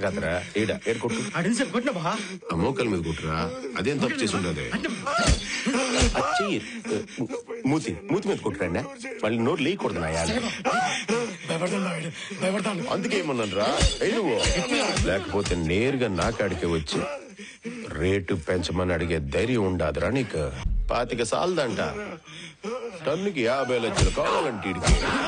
కదరా ఈడ ఏడు కొట్టు అడిగి సార్ కొట్టిన బా ఆ మోకల మీద కొట్టురా అదేం తప్పు చేసి ఉండదు చెయ్యి మూతి మూతి మీద కొట్టురండి మళ్ళీ నోరు లేయకూడదు నా యాడ భయపడతాడు భయపడతాడు అందుకే ఏమన్నాను రా నువ్వు లేకపోతే నేరుగా నా కాడికే వచ్చి రేటు పెంచమని అడిగే ధైర్యం ఉండాదిరా నీకు పాతిక సాలదంట టన్నుకి యాభై లక్షలు కావాలంటే ఈడికి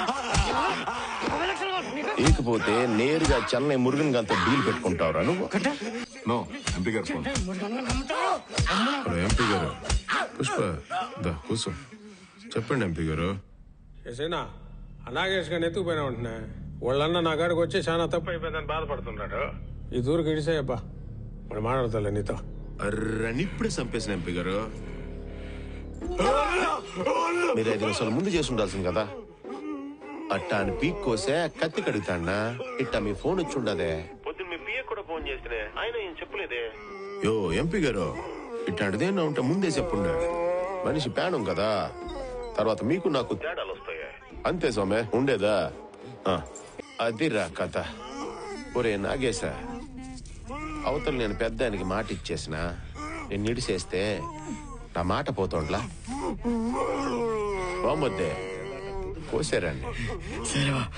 ఇకపోతే నేరుగా చెన్నై మురుగన్ గంత డీల్ పెట్టుకుంటావురా నువ్వు నో ఎంపీ గారు ఫోన్ హలో ఎంపీ గారు పుష్ప దా కూర్చో చెప్పండి ఎంపీ గారు చేసేనా అనాగేష్ గారిని ఎత్తుకుపోయినా ఉంటున్నా వాళ్ళన్న నా కాడికి వచ్చి చాలా తప్పు అయిపోయిందని బాధపడుతున్నాడు ఈ దూరకు ఇడిసేయబ్బా మరి మాట్లాడతాలే నీతో అర్రని ఇప్పుడే చంపేసిన ఎంపీ గారు మీరు ఐదు నిమిషాలు ముందు చేసి ఉండాల్సింది కదా అట్టా అని పీక్ కోసే కత్తి కడుగుతాన్నా ఇట్టా మీ ఫోన్ వచ్చి ఉండదే పొద్దున్న మీ పిఏ కూడా ఫోన్ చేస్తే ఆయన ఏం చెప్పలేదే యో ఎంపీ గారు ఇట్లాంటిది ఏమన్నా ఉంటే ముందే చెప్పుండే మనిషి ప్రాణం కదా తర్వాత మీకు నాకు తేడాలు వస్తాయి అంతే సోమే ఉండేదా ఆ, అదిరా కథ ఒరే నాగేశా అవతల నేను పెద్ద ఆయనకి మాట ఇచ్చేసిన నేను నిడిసేస్తే నా మాట పోతోండ్లా బామ్మొద్దే కోసారండి సరే బా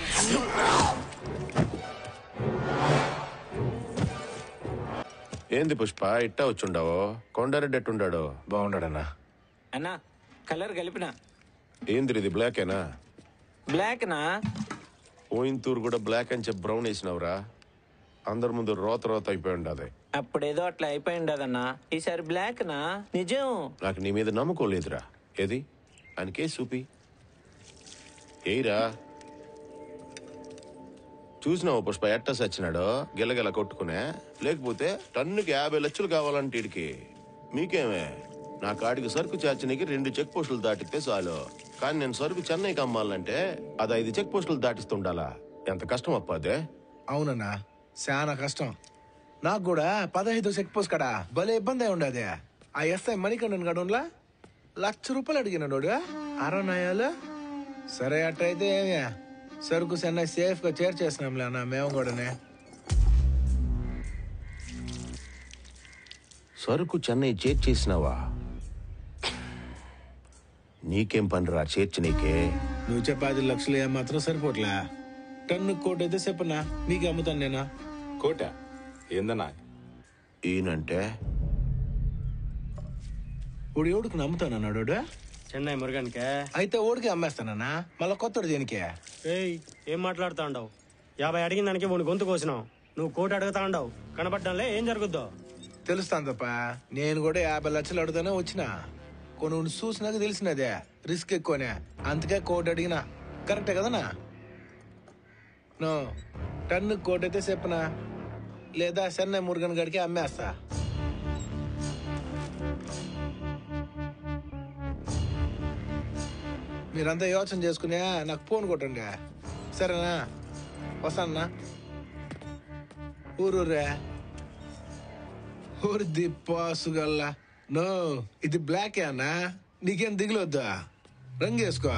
ఏంది పుష్ప ఇట్టా వచ్చుండవు కొండారెడ్డి ఎట్టుండాడు బాగుండడన్నా అన్నా కలర్ కలిపిన ఏంది ఇది బ్లాకేనా బ్లాక్ నా ఓయింతూరు కూడా బ్లాక్ అని చెప్పి బ్రౌన్ వేసినవురా అందరి ముందు రోత రోత అయిపోయి ఉండదు అప్పుడేదో అట్లా అయిపోయిండదన్నా ఈసారి బ్లాక్ నా నిజం నాకు నీ మీద నమ్మకం లేదురా ఏది ఆయన కేసు చూపి ఏయిరా చూసినావు పుష్ప ఎట్ట సచ్చినాడో గిలగిల కొట్టుకునే లేకపోతే టన్నుకి యాభై లక్షలు కావాలంటే ఈడికి మీకేమే నా కాడికి సరుకు చేర్చనీకి రెండు చెక్ పోస్టులు దాటితే చాలు కానీ నేను సరుకు చెన్నైకి అమ్మాలంటే అది ఐదు చెక్ పోస్టులు దాటిస్తుండాలా ఎంత కష్టం అప్ప అదే అవునన్నా చాలా కష్టం నాకు కూడా పదహైదు చెక్ పోస్ట్ కడా భలే ఇబ్బంది అయి ఉండదే ఆ ఎస్ఐ మణికండన్ గడంలా లక్ష రూపాయలు అడిగినాడు అరనయాలు సరే అట్టయితే ఏమే సరుకు చెన్నై సేఫ్ గా చేర్చేసినాంలే అన్న మేము కూడానే సరుకు చెన్నై చేర్చేసినావా నీకేం పనిరా చేర్చి నీకే నువ్వు చెప్పే పది లక్షలు ఏమాత్రం సరిపోట్లే టన్ను కోటి అయితే చెప్పనా నీకు అమ్ముతాను నేనా కోట ఏందన్నా ఈయనంటే ఇప్పుడు ఎవడికి నమ్ముతానన్నాడు వాడు? చెన్నై మురుగన్కే అయితే ఓడికి అమ్మేస్తానన్నా మళ్ళా కొత్తడు దేనికి ఏయ్ ఏం మాట్లాడుతా ఉండవు యాభై అడిగిన దానికి మూడు గొంతు కోసినావు నువ్వు కోటి అడుగుతా ఉండవు కనబడ్డంలే ఏం జరుగుద్దో తెలుస్తాను తప్ప నేను కూడా యాభై లక్షలు అడుగుతానే వచ్చిన కొన్ని చూసినాక తెలిసినదే రిస్క్ ఎక్కువనే అందుకే కోటి అడిగినా కరెక్టే కదనా నో టన్ను కోటి అయితే చెప్పనా లేదా చెన్నై మురుగన్ గడికి అమ్మేస్తా మీరంతా యోచన చేసుకునే నాకు ఫోన్ కొట్టండి సరేనా వస్తానా ఊరూరే ఊరి దిప్పాసుగల్లా నో ఇది బ్లాక్ అన్నా నీకేం దిగులొద్దా రంగు వేసుకో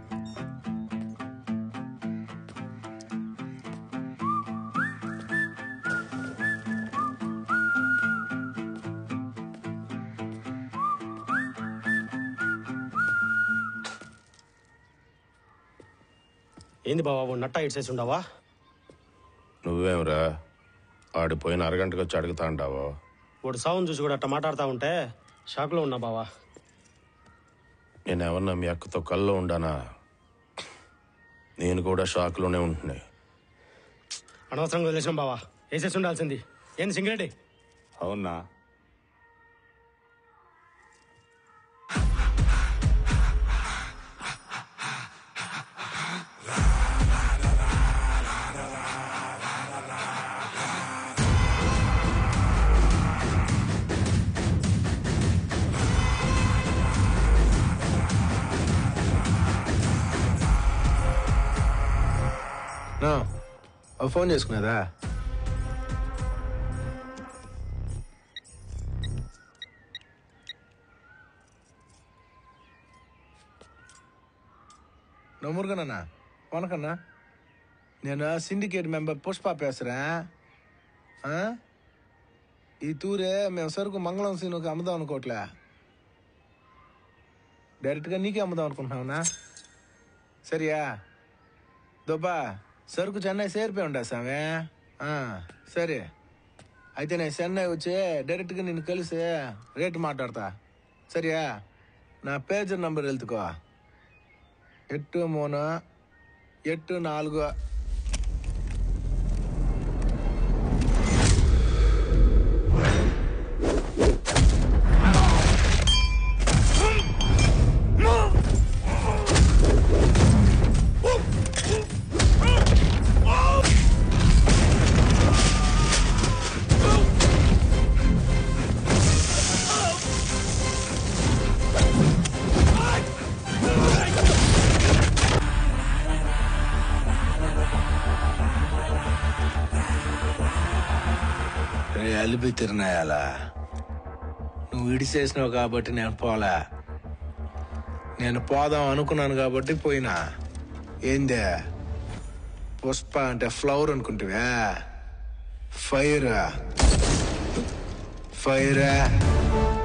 ఏంది బాబా వాడు నట్ట ఇడ్సేసి ఉండవా నువ్వేంరా ఆడిపోయిన అరగంటకు వచ్చి అడుగుతా అంటావు వాడు సావును చూసి కూడా అట్ట మాట్లాడుతా ఉంటే షాక్లో ఉన్నా బావా నేను ఏమన్నా మీ అక్కతో కల్లో ఉండానా నేను కూడా షాక్లోనే ఉంటున్నాయి అనవసరంగా వదిలేసాం బావా వేసేసి ఉండాల్సింది ఏంది సింగరెడ్డి అవునా నో ఓ ఫోన్ చేసుకున్నదా నమ్మురుగనన్నా వనకన్నా నేను సిండికేట్ మెంబర్ పుష్ప పేసుறேன் ఆ? ఈ తూరే మేము సరుకు మంగళం సీనుకి అమ్ముదాం అనుకోవట్లే డైరెక్ట్గా నీకే అమ్ముదాం అనుకుంటున్నావునా సరియా దొబ్బా సరుకు చెన్నై చేరిపోయి ఉండా సామె ఆ, సరే అయితే నేను చెన్నై వచ్చి డైరెక్ట్గా నిన్ను కలిసి రేటు మాట్లాడతా సరియా నా పేజర్ నంబర్ వెళ్తుకో ఎట్టు మూడు ఎట్టు నాలుగు రే అలిపి తిరునాయాలా నువ్వు ఇడిసేసినావు కాబట్టి నేను పోలే నేను పోదాం అనుకున్నాను కాబట్టి పోయినా ఏందే పుష్ప అంటే ఫ్లవర్ అనుకుంటువా ఫైర్ ఫైర్